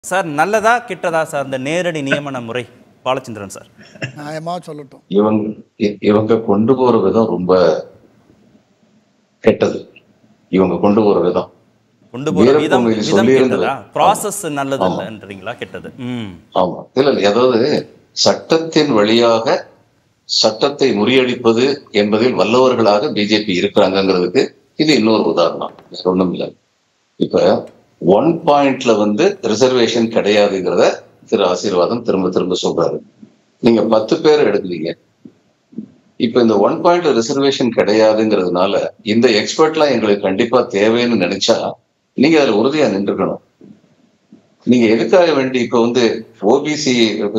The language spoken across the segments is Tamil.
சார் நல்லதா கெட்டதா சார் இந்த நேரடி நியமன முறை பாலச்சந்திரன் சார் நியாயமா சொல்லட்டும் இவங்க இ- இவங்க கொண்டு போற விதம் ரொம்ப கெட்டது இவங்க கொண்டு போற விதம் கொண்டு போற வீரப்பன் விதம் மொழி விதம் சொல்லியிருந்தது. கெட்டதா ப்ராசஸ் நல்லது இல்லைன்றீங்களா கெட்டது ம் ஆமா இல்ல இல்ல அதாவது சட்டத்தின் வழியாக சட்டத்தை முறியடிப்பது என்பதில் வல்லவர்களாக பிஜேபி இருக்கிறாங்கிறதுக்கு இது இன்னொரு உதாரணம் வேற ஒண்ணும் இல்லை இப்ப ஒன் பாயிண்ட்ல வந்து ரிசர்வேஷன் கிடையாதுங்கிறத திரு ஆசீர்வாதம் திரும்ப திரும்ப சொல்றாரு நீங்க பத்து பேர் எடுக்கிறீங்க இப்ப இந்த ஒன் பாயிண்ட் ரிசர்வேஷன் கிடையாதுங்கிறதுனால இந்த எக்ஸ்பர்ட்லாம் எங்களுக்கு கண்டிப்பா தேவைன்னு நினைச்சா நீங்க அதுல உறுதியா நின்றுக்கணும் நீங்க எதுக்காக வேண்டி இப்ப வந்து ஓபிசி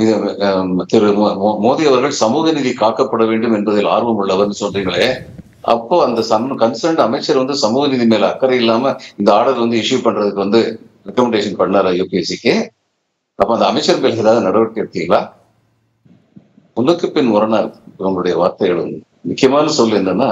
திரு மோ- மோ- மோடி அவர்கள் சமூக நீதி காக்கப்பட வேண்டும் என்பதில் ஆர்வம் உள்ளவர்னு சொல்றீங்களே அப்போ அந்த சம் கன்சர்ன் அமைச்சர் வந்து சமூக நீதி மேல அக்கறை இல்லாம இந்த ஆர்டர் வந்து இஷ்யூ பண்றதுக்கு வந்து ரெக்கமெண்டேஷன் பண்ணாரா யூபிஎஸ்சிக்கு அப்ப அந்த அமைச்சர் மேல ஏதாவது நடவடிக்கை எடுத்தீங்களா முன்னுக்கு பின் முரணா இருக்கு இவங்களுடைய வார்த்தைகள் வந்து முக்கியமான சொல் என்னன்னா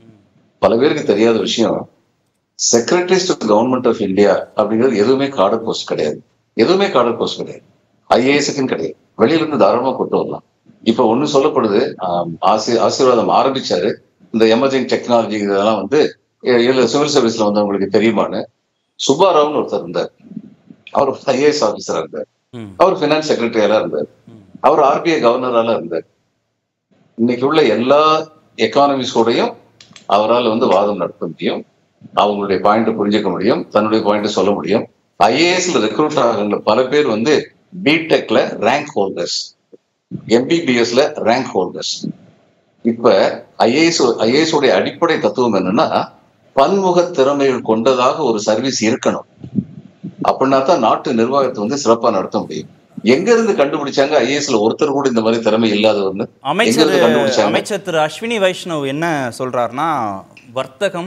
பல பேருக்கு தெரியாத விஷயம் secretaries to government of India அப்படிங்கிறது எதுவுமே கார்டர் போஸ்ட் கிடையாது எதுவுமே கார்டர் போஸ்ட் கிடையாது ஐஏஎஸ்க்குன்னு கிடையாது வெளியில இருந்து தாராளமா கொண்டு வரலாம் இப்ப ஒண்ணு சொல்லப்படுது ஆம், ஆசி ஆசீர்வாதம் ஆரம்பிச்சாரு இந்த எமர்ஜிங் டெக்னாலஜி இதெல்லாம் வந்து சிவில் சர்வீஸ்ல வந்து உங்களுக்கு தெரியுமான்னு சுப்பாராவ்னு ஒருத்தர் இருந்தார் அவர் ஐஏஎஸ் ஆபீசரா இருந்தார் ம் அவர் பினான்ஸ் செக்ரட்டரியாலா இருந்தார் ம். அவர் ஆர்பிஐ கவர்னரால இருந்தார் இன்னைக்கு உள்ள எல்லா எக்கானமிஸ்டோடையும் அவரால் வந்து வாதம் நடத்த முடியும் அவங்களுடைய பாயிண்ட் புரிஞ்சுக்க முடியும் தன்னுடைய பாயிண்ட் சொல்ல முடியும் ஐஏஎஸ்ல ரெக்ரூட் ஆகிற பல பேர் வந்து பிடெக்ல ரேங்க் ஹோல்டர்ஸ் எம்பிபிஎஸ்ல ரேங்க் ஹோல்டர்ஸ் இப்ப ஐஏஎஸ் ஐஏஎஸ் உடைய அடிப்படை தத்துவம் என்னன்னா பன்முக திறமைகள் கொண்டதாக ஒரு சர்வீஸ் இருக்கணும் அப்படின்னா தான் நாட்டு நிர்வாகத்தை வந்து சிறப்பா நடத்த முடியும் எங்க இருந்து கண்டுபிடிச்சாங்க ஐஏஎஸ்ல ஒருத்தர் கூட இந்த மாதிரி திறமை இல்லாதவர்னு எங்க அமைச்சர் இருந்து கண்டுபிடிச்சாங்க அமைச்சர் திரு அஸ்வினி வைஷ்ணவ் என்ன சொல்றாருன்னா வர்த்தகம்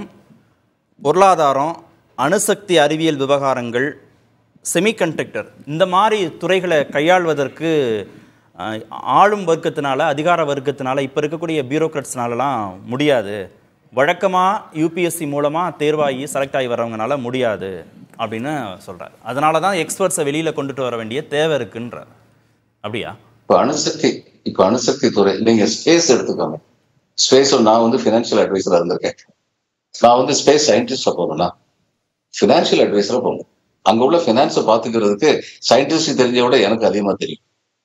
பொருளாதாரம் அணுசக்தி அறிவியல் விவகாரங்கள் செமிகண்டக்டர் இந்த மாதிரி துறைகளை கையாள்வதற்கு அஹ், ஆளும் வர்க்கத்தினால அதிகார வர்க்கத்தினால இப்போ இருக்கக்கூடிய பியூரோக்ராட்ஸ்னாலலாம் முடியாது வழக்கமாக யூபிஎஸ்சி மூலமாக தேர்வாகி செலக்ட் ஆகி வர்றவங்கனால முடியாது அப்படின்னு சொல்கிறார் அதனால தான் எக்ஸ்பர்ட்ஸை வெளியில் கொண்டுட்டு வர வேண்டிய தேவை இருக்குன்றார் அப்படியா இப்ப அணுசக்தி இப்ப அணுசக்தி துறை நீங்க ஸ்பேஸ் எடுத்துக்கோங்க ஸ்பேஸ்ல நான் வந்து பினான்சியல் அட்வைசரா இருந்திருக்கேன் நான் வந்து ஸ்பேஸ் சயின்டிஸ்டா போகணும்னா பினான்சியல் அட்வைசரா போகணும் அங்க உள்ள பினான்ஸை பாத்துக்கிறதுக்கு சயின்டிஸ்ட் தெரிஞ்ச விட எனக்கு அதிகமா தெரியும்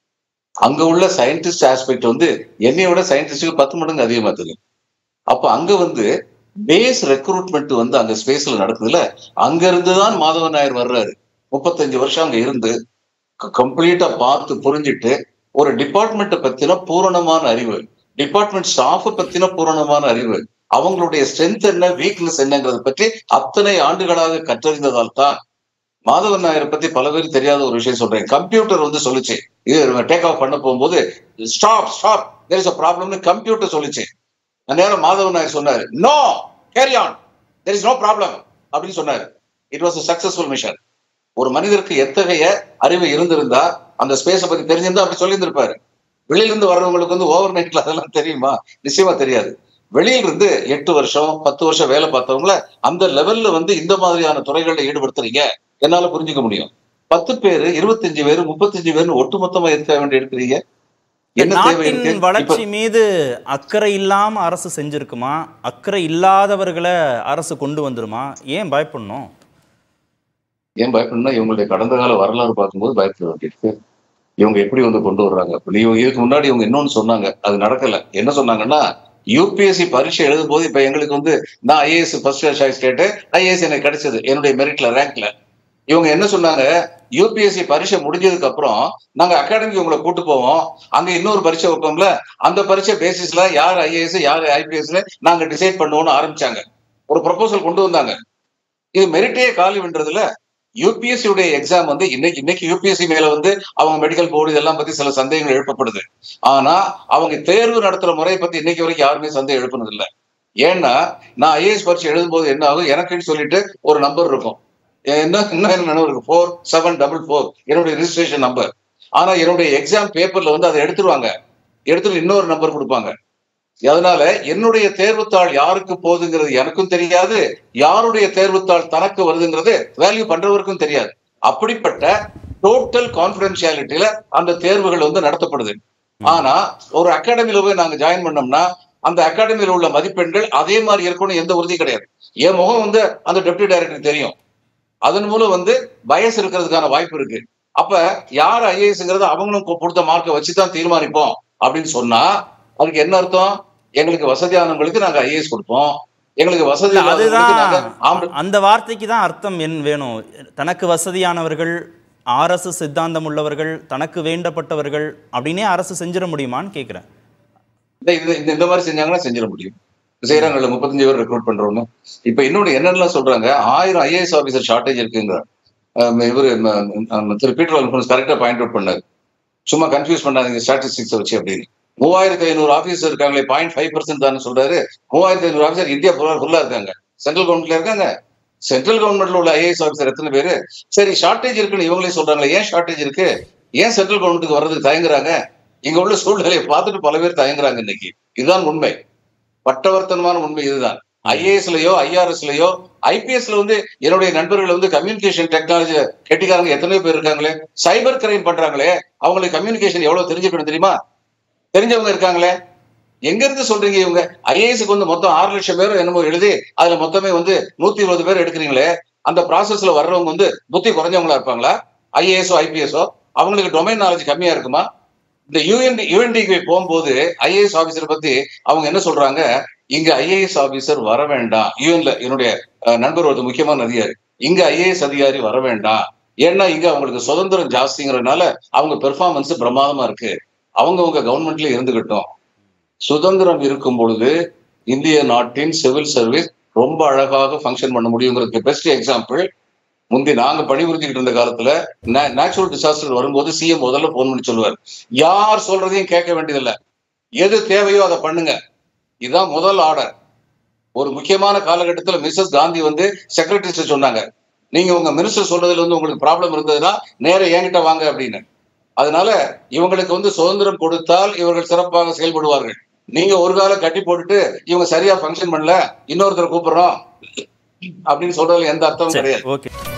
அங்க உள்ள சயின்டிஸ்ட் ஆஸ்பெக்ட் வந்து என்னைய விட சயின்டிஸ்டுக்கு பத்து மடங்கு அதிகமா தெரியும் அப்ப அங்க வந்து பேஸ் ரெக்ரூட்மெண்ட் வந்து அங்க ஸ்பேஸ்ல நடக்குதுல அங்க இருந்துதான் மாதவன் நாயர் வர்றாரு முப்பத்தஞ்சு வருஷம் அங்க இருந்து கம்ப்ளீட்டா பார்த்து புரிஞ்சுட்டு ஒரு டிபார்ட்மெண்ட்டை பத்தின பூரணமான அறிவு டிபார்ட்மெண்ட் ஸ்டாஃப் பத்தின பூரணமான அறிவு அவங்களுடைய ஸ்ட்ரென்த் என்ன வீக்னஸ் என்னங்கிறத பற்றி அத்தனை ஆண்டுகளாக கற்றறிந்ததால் தான் மாதவன் நாயரை பத்தி பல பேர் தெரியாத ஒரு விஷயம் சொல்றேன் கம்ப்யூட்டர் வந்து சொல்லுச்சு இது டேக் ஆஃப் பண்ண போகும்போது stop stop there is a ப்ராப்ளம்னு கம்ப்யூட்டர் சொல்லுச்சு அந்த நேரம் மாதவன் நாயர் சொன்னாரு no carry on there is no problem அப்படின்னு சொன்னாரு இட் வாஸ் சக்சஸ்ஃபுல் மிஷன் ஒரு மனிதருக்கு எத்தகைய அறிவு இருந்திருந்தா அந்த ஸ்பேஸை பத்தி தெரிஞ்சிருந்தா அப்படி சொல்லியிருந்திருப்பாரு வெளியில இருந்து வர்றவங்களுக்கு வந்து ஓவர் நைட்ல அதெல்லாம் தெரியுமா நிச்சயமா தெரியாது வெளியில இருந்து எட்டு வருஷம் பத்து வருஷம் வேலை பார்த்தவங்கள அந்த லெவல்ல வந்து இந்த மாதிரியான துறைகளில் ஈடுபடுத்துறீங்க என்னால புரிஞ்சுக்க முடியும் பத்து பேரு இருபத்தஞ்சு பேரு முப்பத்தஞ்சு பேரு ஒட்டுமொத்தமா எதுக்காக வேண்டி எடுக்கிறீங்க என்ன தேவை இருக்கு நாட்டின் இப்ப வளர்ச்சி மீது அக்கறை இல்லாம அரசு செஞ்சிருக்குமா அக்கறை இல்லாதவர்களை அரசு கொண்டு வந்துருமா ஏன் பயப்படணும் ஏன் பயப்படணும்னா இவங்களுடைய கடந்த கால வரலாறு பார்க்கும்போது பயப்பட வேண்டியிருக்கு இவங்க எப்படி வந்து கொண்டு வர்றாங்க அப்படி இவங்க இதுக்கு முன்னாடி இவங்க இன்னொன்னு சொன்னாங்க அது நடக்கல என்ன சொன்னாங்கன்னா யூபிஎஸ்சி பரீட்சை எழுதும் போது இப்ப எங்களுக்கு வந்து நான் ஐஏஎஸ் ஃபர்ஸ்ட் சாய்ஸ் கேட்டு ஐஏஎஸ் எனக்கு கிடைச்சது என்னுடைய மெரிட்ல ரேங்க்ல இவங்க என்ன சொன்னாங்க யூபிஎஸ்சி பரீட்சை முடிஞ்சதுக்கு அப்புறம் நாங்க அகாடமிக்கு உங்களை கூட்டு போவோம் அங்க இன்னொரு பரீட்சை வைப்போம்ல அந்த பரீட்சை பேசிஸ்ல யார் ஐஏஎஸ் யார் ஐபிஎஸ்ல நாங்க டிசைட் பண்ணுவோம்னு ஆரம்பிச்சாங்க ஒரு ப்ரொபோசல் கொண்டு வந்தாங்க இது மெரிட்டே காலி பண்றதுல யூபிஎஸ்சி உடைய எக்ஸாம் வந்து இன்னைக்கு இன்னைக்கு யூபிஎஸ்சி மேல வந்து அவங்க மெடிக்கல் போர்டு இதெல்லாம் பத்தி சில சந்தேகங்கள் எழுப்பப்படுது ஆனா அவங்க தேர்வு நடத்துற முறையை பத்தி இன்னைக்கு வரைக்கும் யாருமே சந்தேகம் எழுப்புனது இல்ல ஏன்னா நான் ஐஏஎஸ் பரீட்சை எழுதும்போது என்ன ஆகும் எனக்குன்னு சொல்லிட்டு ஒரு நம்பர் இருக்கும் என்ன இன்னும் என்ன நினைவு இருக்கு ஃபோர் செவன் டபுள் ஃபோர் என்னுடைய ரிஜிஸ்ட்ரேஷன் நம்பர் ஆனா என்னுடைய எக்ஸாம் பேப்பர்ல வந்து அதை எடுத்துருவாங்க எடுத்துட்டு இன்னொரு நம்பர் கொடுப்பாங்க அதனால என்னுடைய தேர்வுத்தாள் யாருக்கு போகுதுங்கிறது எனக்கும் தெரியாது யாருடைய தேர்வுத்தாள் தனக்கு வருதுங்கிறது வேல்யூ பண்றவருக்கும் தெரியாது அப்படிப்பட்ட டோட்டல் கான்பிடென்சியாலிட்டியில அந்த தேர்வுகள் வந்து நடத்தப்படுது ஆனா ஒரு அகாடமில போய் நாங்க ஜாயின் பண்ணோம்னா அந்த அகாடமியில் உள்ள மதிப்பெண்கள் அதே மாதிரி இருக்கணும் எந்த உறுதி கிடையாது என் முகம் வந்து அந்த டெப்டி டைரக்டருக்கு தெரியும் அதன் மூலம் வந்து பயஸ் இருக்கிறதுக்கான வாய்ப்பு இருக்கு அப்ப யார் ஐஏஎஸ்ங்கிறத அவங்களும் கொ- கொடுத்த மார்க்கை வச்சு தான் தீர்மானிப்போம் அப்படின்னு சொன்னா அதுக்கு என்ன அர்த்தம் எங்களுக்கு வசதியானவங்களுக்கு நாங்க ஐஏஎஸ் கொடுப்போம் எங்களுக்கு வசதி இல்ல, இல்லாதவங்களுக்கு நாங்க அதுதான் ஆம்பளை அந்த வார்த்தைக்கு தான் அர்த்தம் என் வேணும் தனக்கு வசதியானவர்கள் அரசு சித்தாந்தம் உள்ளவர்கள் தனக்கு வேண்டப்பட்டவர்கள் அப்படின்னே அரசு செஞ்சிட முடியுமான்னு கேட்குறேன் இந்த இந்த- இந்த இந்த மாதிரி செஞ்சாங்கன்னா செஞ்சிட முடியும் செய்யறாங்கல்ல முப்பத்தஞ்சு பேர் ரெக்ரூட் பண்றோம்னு இப்ப இன்னொன்று என்னென்னலாம் சொல்றாங்க ஆயிரம் ஐஏஎஸ் ஆபீசர் ஷார்ட்டேஜ் இருக்குங்க இவர் திரு பீட்டர் அல்போன்ஸ் கரெக்டா பாயிண்ட் அவுட் பண்ணாரு சும்மா கன்ஃபியூஸ் பண்ணாதீங்க ஸ்டாட்டிஸ்டிக்ஸ் வச்சு அப்படின்னு மூவாயிரத்தி ஐநூறு ஆபீசர் இருக்காங்களே பாயிண்ட் ஃபைவ் பர்சன்ட் தானே சொல்றாரு மூவாயிரத்தி ஐநூறு ஆபீசர் இந்தியா ஃபுல்லா ஃபுல்லா இருக்காங்க சென்ட்ரல் கவர்மெண்ட்ல இருக்காங்க சென்ட்ரல் கவர்மெண்ட்ல உள்ள ஐஏஎஸ் ஆபீசர் எத்தனை பேரு சரி ஷார்ட்டேஜ் இருக்குன்னு இவங்களே சொல்றாங்களே ஏன் ஷார்ட்டேஜ் இருக்கு ஏன் சென்ட்ரல் கவர்மெண்ட்டுக்கு வர்றதுக்கு தயங்குறாங்க இங்க உள்ள சூழ்நிலையை பார்த்துட்டு பல பேர் தயங்குறாங்க இன்னைக்கு இதுதான் உண்மை பட்டவர்த்தனமான உண்மை இதுதான் ஐஏஎஸ்லயோ ஐஆர்எஸ்லயோ ஐபிஎஸ்ல வந்து என்னுடைய நண்பர்கள் வந்து கம்யூனிகேஷன் டெக்னாலஜி கெட்டிக்காரங்க எத்தனையோ பேர் இருக்காங்களே சைபர் கிரைம் பண்றாங்களே அவங்களுக்கு கம்யூனிகேஷன் எவ்வளவு தெரிஞ்சுக்கணும் தெரியுமா தெரிஞ்சவங்க இருக்காங்களே எங்க இருந்து சொல்றீங்க இவங்க ஐஏஎஸ்க்கு வந்து மொத்தம் ஆறு லட்சம் பேர் என்னமோ எழுதி அதுல மொத்தமே வந்து நூத்தி இருபது பேர் எடுக்கிறீங்களே அந்த ப்ராசஸ்ல வர்றவங்க வந்து புத்தி குறைஞ்சவங்களா இருப்பாங்களா ஐஏஎஸ்ஓ ஐபிஎஸ்ஓ அவங்களுக்கு டொமைன் நாலேஜ் கம்மியா இருக்குமா இந்த யூஎன்டி யூஎன்டிக்கு போகும்போது ஐஏஎஸ் ஆபீசர் பத்தி அவங்க என்ன சொல்றாங்க இங்க ஐஏஎஸ் ஆபீசர் வர வேண்டாம் யூஎன்ல என்னுடைய அஹ், நண்பர் ஒரு முக்கியமான அதிகாரி இங்க ஐஏஎஸ் அதிகாரி வர வேண்டாம் ஏன்னா இங்க அவங்களுக்கு சுதந்திரம் ஜாஸ்திங்கிறதுனால அவங்க பெர்ஃபார்மன்ஸ் பிரமாதமா இருக்கு அவங்கவங்க கவர்மெண்ட்ல இருந்துகிட்டோம் சுதந்திரம் இருக்கும் பொழுது இந்திய நாட்டின் சிவில் சர்வீஸ் ரொம்ப அழகாக ஃபங்க்ஷன் பண்ண முடியுங்கிறதுக்கு பெஸ்ட் எக்ஸாம்பிள் முந்தி நாங்க பணிபுரிஞ்சுக்கிட்டு இருந்த காலத்துல நேச்சுரல் டிசாஸ்டர் வரும்போது சிஎம் முதல்ல போன் பண்ணி சொல்லுவார் யார் சொல்றதையும் கேட்க வேண்டியதில்லை எது தேவையோ அதை பண்ணுங்க இதுதான் முதல் ஆர்டர் ஒரு முக்கியமான காலகட்டத்துல மிஸ்ஸஸ் காந்தி வந்து செக்ரட்டரிஸ் சொன்னாங்க நீங்க உங்க மினிஸ்டர் சொல்றதுல வந்து உங்களுக்கு ப்ராப்ளம் இருந்ததுன்னா நேர என்கிட்ட வாங்க அப்படின்னு அதனால இவங்களுக்கு வந்து சுதந்திரம் கொடுத்தால் இவர்கள் சிறப்பாக செயல்படுவார்கள் நீங்க ஒரு காலம் கட்டி போட்டுட்டு இவங்க சரியா ஃபங்க்ஷன் பண்ணல இன்னொருத்தரை கூப்பிடுறோம் அப்படின்னு சொல்றதுல எந்த அர்த்தமும் சரி கிடையாது ஓகே